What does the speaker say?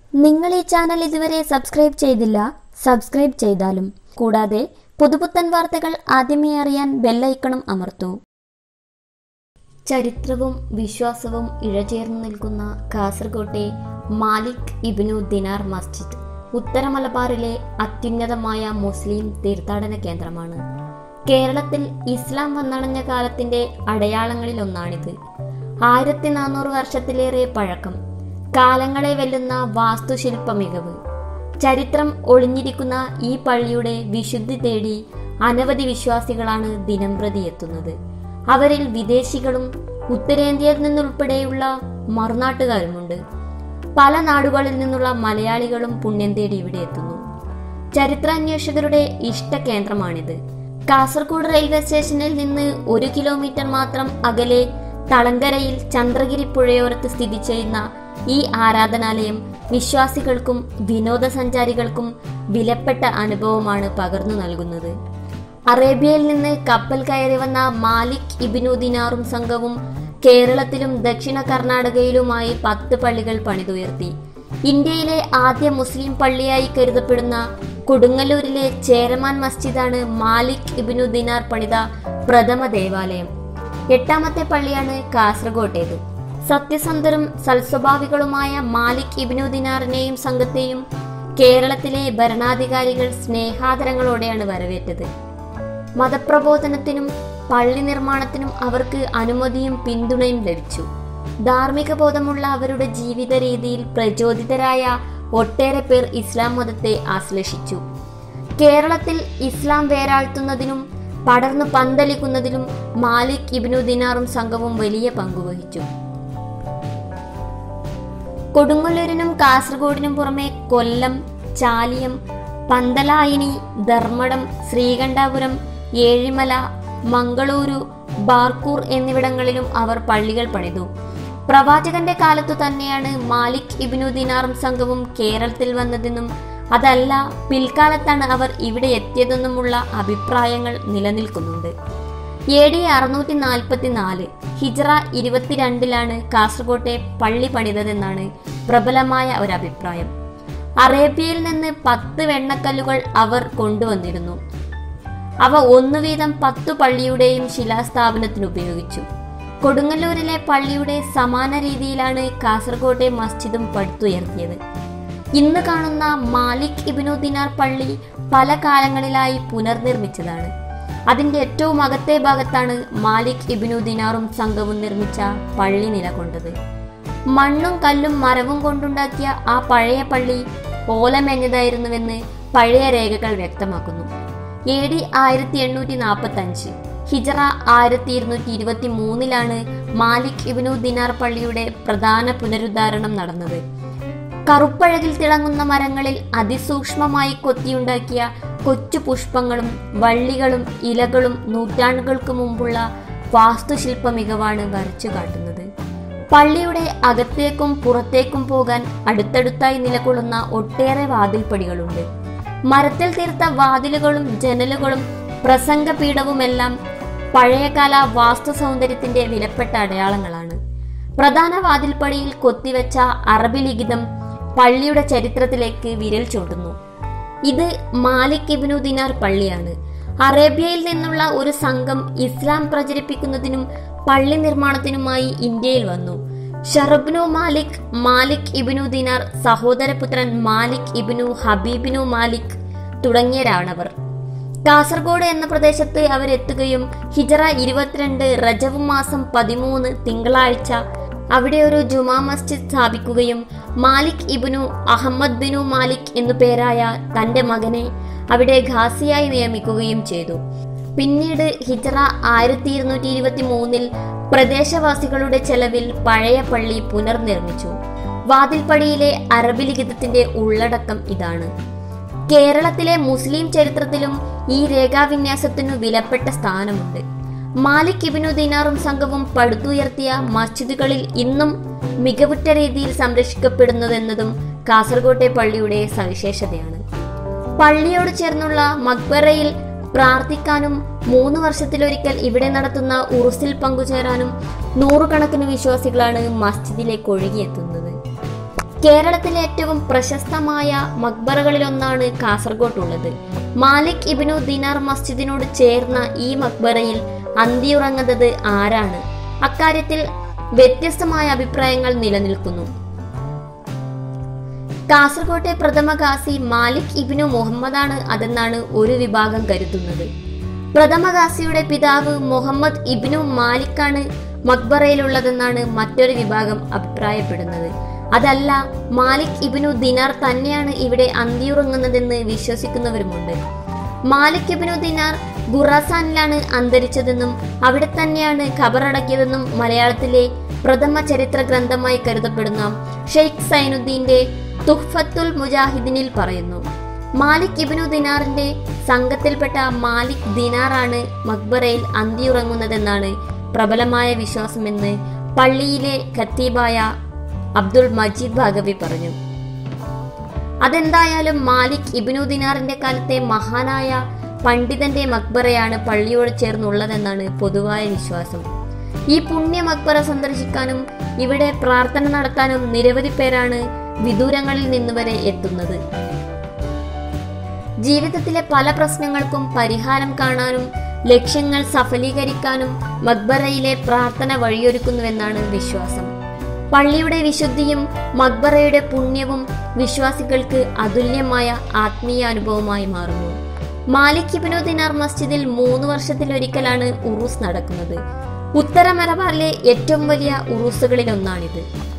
നിങ്ങൾ ഈ ചാനൽ ഇതുവരെ സബ്സ്ക്രൈബ് ചെയ്തില്ല സബ്സ്ക്രൈബ് ചെയ്താലും കൂടാതെ പുതുപുത്തൻ വാർത്തകൾ ആദ്യമേ അറിയാൻ ബെല്ലൈക്കണും അമർത്തൂ ചരിത്രവും വിശ്വാസവും ഇഴചേർന്നു നിൽക്കുന്ന കാസർകോട്ടെ മാലിക് ഇബ്നു ദിനാർ മസ്ജിദ് ഉത്തര മലബാറിലെ അത്യുന്നതമായ മുസ്ലിം തീർത്ഥാടന കേന്ദ്രമാണ് കേരളത്തിൽ ഇസ്ലാം വന്നണഞ്ഞ കാലത്തിന്റെ അടയാളങ്ങളിൽ ഒന്നാണിത് ആയിരത്തി നാനൂറ് വർഷത്തിലേറെ പഴക്കം കാലങ്ങളെ വെല്ലുന്ന വാസ്തുശില്പ മികവ് ചരിത്രം ഒളിഞ്ഞിരിക്കുന്ന ഈ പള്ളിയുടെ വിശുദ്ധി തേടി അനവധി വിശ്വാസികളാണ് ദിനംപ്രതി എത്തുന്നത് അവരിൽ വിദേശികളും ഉത്തരേന്ത്യയിൽ നിന്നുൾപ്പെടെയുള്ള മറുനാട്ടുകാരുമുണ്ട് പല നാടുകളിൽ നിന്നുള്ള മലയാളികളും പുണ്യം തേടി ഇവിടെ എത്തുന്നു ചരിത്രാന്വേഷകരുടെ ഇഷ്ട കേന്ദ്രമാണിത് കാസർഗോഡ് റെയിൽവേ സ്റ്റേഷനിൽ നിന്ന് ഒരു കിലോമീറ്റർ മാത്രം അകലെ തളങ്കരയിൽ ചന്ദ്രഗിരി പുഴയോരത്ത് സ്ഥിതി ചെയ്യുന്ന ഈ ആരാധനാലയം വിശ്വാസികൾക്കും വിനോദസഞ്ചാരികൾക്കും വിലപ്പെട്ട അനുഭവമാണ് പകർന്നു നൽകുന്നത് അറേബ്യയിൽ നിന്ന് കപ്പൽ കയറി വന്ന മാലിക് ഇബിനു ദിനാറും സംഘവും കേരളത്തിലും ദക്ഷിണ കർണാടകയിലുമായി പത്ത് പള്ളികൾ പണിതുയർത്തി ഇന്ത്യയിലെ ആദ്യ മുസ്ലിം പള്ളിയായി കരുതപ്പെടുന്ന കൊടുങ്ങല്ലൂരിലെ ചേരമാൻ മസ്ജിദാണ് മാലിക് ഇബിനു ദിനാർ പണിത പ്രഥമ ദേവാലയം എട്ടാമത്തെ പള്ളിയാണ് കാസർഗോട്ടേത് സത്യസന്ധരും സൽസ്വഭാവികളുമായ മാലിക് ഇബിനു ദിനാറിനെയും സംഘത്തെയും കേരളത്തിലെ ഭരണാധികാരികൾ സ്നേഹാദരങ്ങളോടെയാണ് വരവേറ്റത് മതപ്രബോധനത്തിനും പള്ളി നിർമ്മാണത്തിനും അവർക്ക് അനുമതിയും പിന്തുണയും ലഭിച്ചു ധാർമ്മിക ബോധമുള്ള അവരുടെ ജീവിത രീതിയിൽ പ്രചോദിതരായ ഒട്ടേറെ പേർ ഇസ്ലാം മതത്തെ ആശ്ലേഷിച്ചു കേരളത്തിൽ ഇസ്ലാം വേരാഴ്ത്തുന്നതിനും പടർന്നു പന്തലിക്കുന്നതിലും മാലിക് ഇബ്നു ദിനാറും സംഘവും വലിയ പങ്കുവഹിച്ചു കൊടുങ്ങല്ലൂരിനും കാസർഗോഡിനും പുറമെ കൊല്ലം ചാലിയം പന്തലായിനി ധർമ്മടം ശ്രീകണ്ഠാപുരം ഏഴിമല മംഗളൂരു ബാർക്കൂർ എന്നിവിടങ്ങളിലും അവർ പള്ളികൾ പണിതു പ്രവാചകന്റെ കാലത്തു തന്നെയാണ് മാലിക് ഇബ്നു ദിനാറും സംഘവും കേരളത്തിൽ വന്നതെന്നും അതല്ല പിൽക്കാലത്താണ് അവർ ഇവിടെ എത്തിയതെന്നുമുള്ള അഭിപ്രായങ്ങൾ നിലനിൽക്കുന്നുണ്ട് എ ഡി അറുന്നൂറ്റി നാൽപ്പത്തി നാല് ഹിജറ ഇരുപത്തിരണ്ടിലാണ് കാസർകോട്ടെ പള്ളി പണിതതെന്നാണ് പ്രബലമായ ഒരു അഭിപ്രായം അറേബ്യയിൽ നിന്ന് പത്ത് വെണ്ണക്കല്ലുകൾ അവർ കൊണ്ടുവന്നിരുന്നു അവ ഒന്നു വീതം പത്തു പള്ളിയുടെയും ശിലാസ്ഥാപനത്തിന് ഉപയോഗിച്ചു കൊടുങ്ങല്ലൂരിലെ പള്ളിയുടെ സമാന രീതിയിലാണ് കാസർകോട്ടെ മസ്ജിദും പടുത്തുയർത്തിയത് ഇന്ന് കാണുന്ന മാലിക് ഇബിനു ദിനാർ പള്ളി പല കാലങ്ങളിലായി പുനർനിർമ്മിച്ചതാണ് അതിന്റെ ഏറ്റവും അകത്തെ ഭാഗത്താണ് മാലിക് ഇബിനു ദിനാറും സംഘവും നിർമ്മിച്ച പള്ളി നിലകൊണ്ടത് മണ്ണും കല്ലും മരവും കൊണ്ടുണ്ടാക്കിയ ആ പഴയ പള്ളി ഓലമെഞ്ഞതായിരുന്നുവെന്ന് പഴയ രേഖകൾ വ്യക്തമാക്കുന്നു എ ഡി ആയിരത്തി എണ്ണൂറ്റി നാൽപ്പത്തി അഞ്ച് ഹിജറ ആയിരത്തി ഇരുന്നൂറ്റി ഇരുപത്തി മൂന്നിലാണ് മാലിക് ഇബിനു ദിനാർ പള്ളിയുടെ പ്രധാന പുനരുദ്ധാരണം നടന്നത് കറുപ്പഴകിൽ തിളങ്ങുന്ന മരങ്ങളിൽ അതിസൂക്ഷ്മമായി കൊത്തിയുണ്ടാക്കിയ കൊച്ചു പുഷ്പങ്ങളും വള്ളികളും ഇലകളും നൂറ്റാണ്ടുകൾക്ക് മുമ്പുള്ള വാസ്തുശില്പ മികവാണ് വരച്ചു കാട്ടുന്നത് പള്ളിയുടെ അകത്തേക്കും പുറത്തേക്കും പോകാൻ അടുത്തടുത്തായി നിലകൊള്ളുന്ന ഒട്ടേറെ വാതിൽപ്പടികളുണ്ട് മരത്തിൽ തീർത്ത വാതിലുകളും ജനലുകളും പ്രസംഗപീഠവുമെല്ലാം പഴയകാല വാസ്തു സൗന്ദര്യത്തിന്റെ വിലപ്പെട്ട അടയാളങ്ങളാണ് പ്രധാന വാതിൽപ്പടിയിൽ കൊത്തിവെച്ച അറബി ലിഖിതം പള്ളിയുടെ ചരിത്രത്തിലേക്ക് വിരൽ ചൂണ്ടുന്നു ഇത് മാലിക് ഇബ്നു ദിനാർ പള്ളിയാണ് അറേബ്യയിൽ നിന്നുള്ള ഒരു സംഘം ഇസ്ലാം പ്രചരിപ്പിക്കുന്നതിനും പള്ളി നിർമ്മാണത്തിനുമായി ഇന്ത്യയിൽ വന്നു ഷറബ്നു മാലിക് മാലിക് ഇബ്നു ദിനാർ സഹോദരപുത്രൻ മാലിക് ഇബ്നു ഹബീബിനു മാലിക് തുടങ്ങിയവരാണവർ കാസർഗോഡ് എന്ന പ്രദേശത്ത് അവരെത്തുകയും ഹിജറ ഇരുപത്തിരണ്ട് റജവ് മാസം പതിമൂന്ന് തിങ്കളാഴ്ച അവിടെ ഒരു ജുമാ മസ്ജിദ് സ്ഥാപിക്കുകയും മാലിക് ഇബ്നു അഹമ്മദ് ബിനു മാലിക് എന്നു പേരായ തന്റെ മകനെ അവിടെ ഖാസിയായി നിയമിക്കുകയും ചെയ്തു പിന്നീട് ഹിജറ ആയിരത്തി ഇരുന്നൂറ്റി ഇരുപത്തി മൂന്നിൽ പ്രദേശവാസികളുടെ ചെലവിൽ പഴയ പള്ളി പുനർനിർമ്മിച്ചു വാതിൽപ്പടിയിലെ അറബി ലിഖിതത്തിന്റെ ഉള്ളടക്കം ഇതാണ് കേരളത്തിലെ മുസ്ലിം ചരിത്രത്തിലും ഈ രേഖാവിന്യാസത്തിനു വിലപ്പെട്ട സ്ഥാനമുണ്ട് മാലിക് ഇബിനു ദിനാറും സംഘവും പടുത്തുയർത്തിയ മസ്ജിദുകളിൽ ഇന്നും മികവുറ്റ രീതിയിൽ സംരക്ഷിക്കപ്പെടുന്നതെന്നതും കാസർകോട്ടെ പള്ളിയുടെ സവിശേഷതയാണ് പള്ളിയോട് ചേർന്നുള്ള മക്ബറയിൽ പ്രാർത്ഥിക്കാനും മൂന്ന് വർഷത്തിലൊരിക്കൽ ഇവിടെ നടത്തുന്ന ഉറുസിൽ പങ്കുചേരാനും നൂറുകണക്കിന് വിശ്വാസികളാണ് മസ്ജിദിലേക്ക് ഒഴുകിയെത്തുന്നത് കേരളത്തിലെ ഏറ്റവും പ്രശസ്തമായ മക്ബറകളിലൊന്നാണ് കാസർഗോട്ടുള്ളത് മാലിക് ഇബിനു ദിനാർ മസ്ജിദിനോട് ചേർന്ന ഈ മക്ബറയിൽ അന്തിയുറങ്ങുന്നത് ആരാണ് അക്കാര്യത്തിൽ വ്യത്യസ്തമായ അഭിപ്രായങ്ങൾ നിലനിൽക്കുന്നു കാസർകോട്ടെ പ്രഥമ ഖാസി മാലിക് ഇബിനു മുഹമ്മദാണ് അതെന്നാണ് ഒരു വിഭാഗം കരുതുന്നത് പ്രഥമ ഖാസിയുടെ പിതാവ് മുഹമ്മദ് ഇബിനു മാലിക്കാണ് മക്ബറയിലുള്ളതെന്നാണ് മറ്റൊരു വിഭാഗം അഭിപ്രായപ്പെടുന്നത് അതല്ല മാലിക് ഇബിനു ദിനാർ തന്നെയാണ് ഇവിടെ അന്തിയുറങ്ങുന്നതെന്ന് വിശ്വസിക്കുന്നവരുമുണ്ട് മാലിക് ഇബിനു ദിനാർ ഖുറാസാനിലാണ് അന്തരിച്ചതെന്നും അവിടെ തന്നെയാണ് ഖബറടക്കിയതെന്നും മലയാളത്തിലെ പ്രഥമ ചരിത്ര ഗ്രന്ഥമായി കരുതപ്പെടുന്ന ഷെയ്ഖ് സൈനുദ്ദീന്റെ തുഹ്ഫത്തുൽ മുജാഹിദിനിൽ പറയുന്നു മാലിക് ഇബിനു ദിനാറിന്റെ സംഘത്തിൽപ്പെട്ട മാലിക് ദിനാറാണ് മക്ബറയിൽ അന്തിയുറങ്ങുന്നതെന്നാണ് പ്രബലമായ വിശ്വാസമെന്ന് പള്ളിയിലെ ഖത്തീബായ അബ്ദുൾ മജീദ് ഭാഗവി പറഞ്ഞു അതെന്തായാലും മാലിക് ഇബിനു ദിനാറിന്റെ കാലത്തെ മഹാനായ പണ്ഡിതന്റെ മക്ബറയാണ് പള്ളിയോട് ചേർന്നുള്ളതെന്നാണ് പൊതുവായ വിശ്വാസം ഈ പുണ്യ മക്ബറ സന്ദർശിക്കാനും ഇവിടെ പ്രാർത്ഥന നടത്താനും നിരവധി പേരാണ് വിദൂരങ്ങളിൽ നിന്ന് വരെ എത്തുന്നത് ജീവിതത്തിലെ പല പ്രശ്നങ്ങൾക്കും പരിഹാരം കാണാനും ലക്ഷ്യങ്ങൾ സഫലീകരിക്കാനും മക്ബറയിലെ പ്രാർത്ഥന വഴിയൊരുക്കുന്നുവെന്നാണ് വിശ്വാസം പള്ളിയുടെ വിശുദ്ധിയും മക്ബറയുടെ പുണ്യവും വിശ്വാസികൾക്ക് അതുല്യമായ ആത്മീയ അനുഭവമായി മാറുന്നു മാലിക് ഇബ്നു ദിനാർ മസ്ജിദിൽ മൂന്ന് വർഷത്തിലൊരിക്കലാണ് ഉറൂസ് നടക്കുന്നത് ഉത്തര മലബാറിലെ ഏറ്റവും വലിയ ഉറൂസുകളിൽ ഒന്നാണിത്